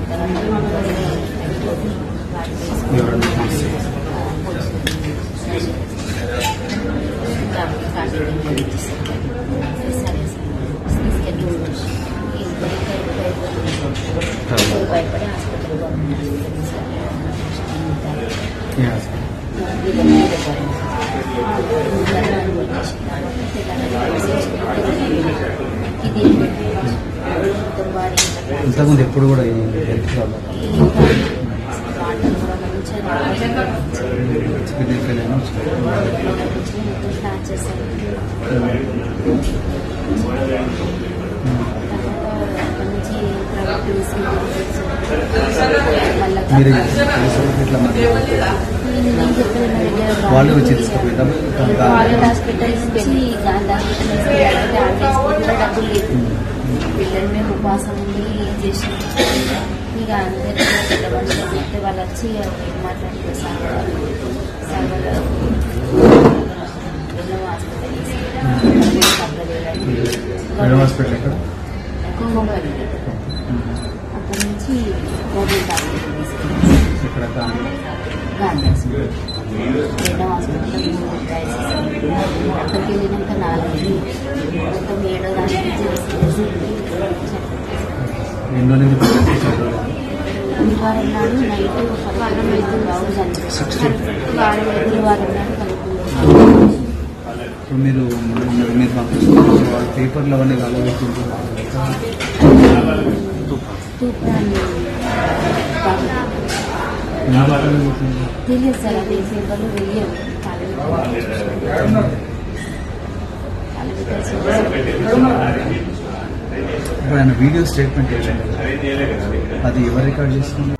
ఎవరన్నా చూస్తే. భయపడి హాస్పిటల్ ఏ హాస్పిటల్ ఇది ఇంతకుముందు ఎప్పుడు కూడా ఈ హెల్త్ ప్రాబ్లం వాటర్ కూడా మంచిగా చికెన్ స్టార్ట్ చేశాను నుంచి మీరు తెలిసిన ఇట్లా మరి వాళ్ళు వచ్చి తీసుకుపోయిందా? వాళ్ళ హాస్పిటల్ నుంచి గాంధీ హాస్పిటల్ డబ్బులు లేదు పిల్లలు మేము ఉపవాసం ఉండి ఏం చేసినాం ఇక అందరికీ పెద్ద మనుషులు చెప్తే వాళ్ళు వచ్చి ఏం మాట్లాడితే సార్ సార్ వాళ్ళ ఎన్నో హాస్పిటల్ మేడం హాస్పిటల్ ఎక్కడ కుంభంపల్లి అక్కడి నుంచి గవర్నమెంట్ హాస్పిటల్ తీసుకెళ్ళి ఇక్కడ గాంధీ గాంధీ హాస్పిటల్ రెండో హాస్పిటల్ మూడు ట్రైల్స్ అక్కడికి వెళ్ళినాక నాలుగు మొత్తం ఏడో దానికి ఎన్నో నుంచి ప్రజెంట్ చేశారు గురువారం నాడు నైట్ పదకొండు బాబు చనిపోయారు గురువారం నాడు పదకొండు ఇప్పుడు మీరు మీరు- మీరు పంపిస్తున్నారు వాళ్ళ పేపర్లు అవన్నీ కలగబెట్టింది తూప్రాన్ని తెలియదు సార్ అది పేపర్లు వెయ్యవు ఇప్పుడు ఆయన వీడియో స్టేట్మెంట్ ఏంటంటే అది ఎవరు రికార్డ్ చేస్తున్నారు